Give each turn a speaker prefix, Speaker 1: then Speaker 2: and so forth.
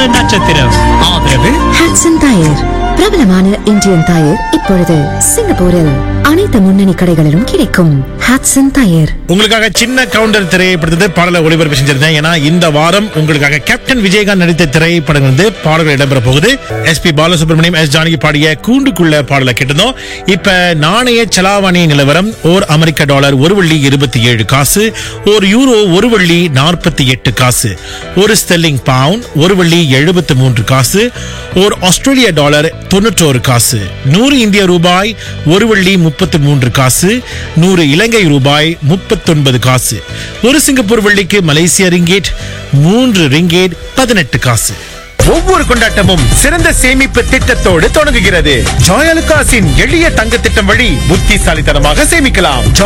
Speaker 1: நட்சத்திரம் ஆதரவு
Speaker 2: Hotson tyre பிரபலமான இந்தியன் டயர் இப்பொழுது சிங்கப்பூரில் அனைத்து முன்னணி கடைகளிலும் கிடைக்கும் ஹாட்சன் டயர்
Speaker 3: உங்களுக்காக சின்ன கவுண்டர் திரைப்படத்தை பாடலை ஒளிபரப்பு செஞ்சிருந்தேன் ஏன்னா இந்த வாரம் உங்களுக்காக கேப்டன் விஜயகாந்த் நடித்த திரைப்படம் வந்து பாடல்கள் இடம்பெற போகுது S P Balasubrahmanyam S Janaki பாடிய கூண்டுக்குள்ள பாடலை கேட்டிருந்தோம் இப்ப நாணய செலாவணி நிலவரம் ஓர் அமெரிக்க டாலர் ஒரு வெள்ளி இருபத்தி ஏழு காசு ஒரு யூரோ ஒரு வெள்ளி நாற்பத்தி எட்டு காசு ஒரு ஸ்டெல்லிங் பவுண்ட் ஒரு வெள்ளி எழுபத்து மூன்று காசு ஒரு ஆஸ்திரேலிய டாலர் தொண்ணூற்றோரு காசு நூறு இந்திய ரூபாய் ஒரு வெள்ளி முப்பத்து மூன்று காசு நூறு இலங்கை ரூபாய் முப்பத்தொன்பது காசு ஒரு சிங்கப்பூர் வெள்ளிக்கு மலேசிய ரிங்கேட் மூன்று ரிங்கேட் பதினெட்டு காசு
Speaker 4: ஒவ்வொரு கொண்டாட்டமும் சிறந்த சேமிப்பு திட்டத்தோடு தொடங்குகிறது ஜாயலுகாஸின் எளிய தங்க திட்டம் வழி புத்திசாலித்தனமாக சேமிக்கலாம்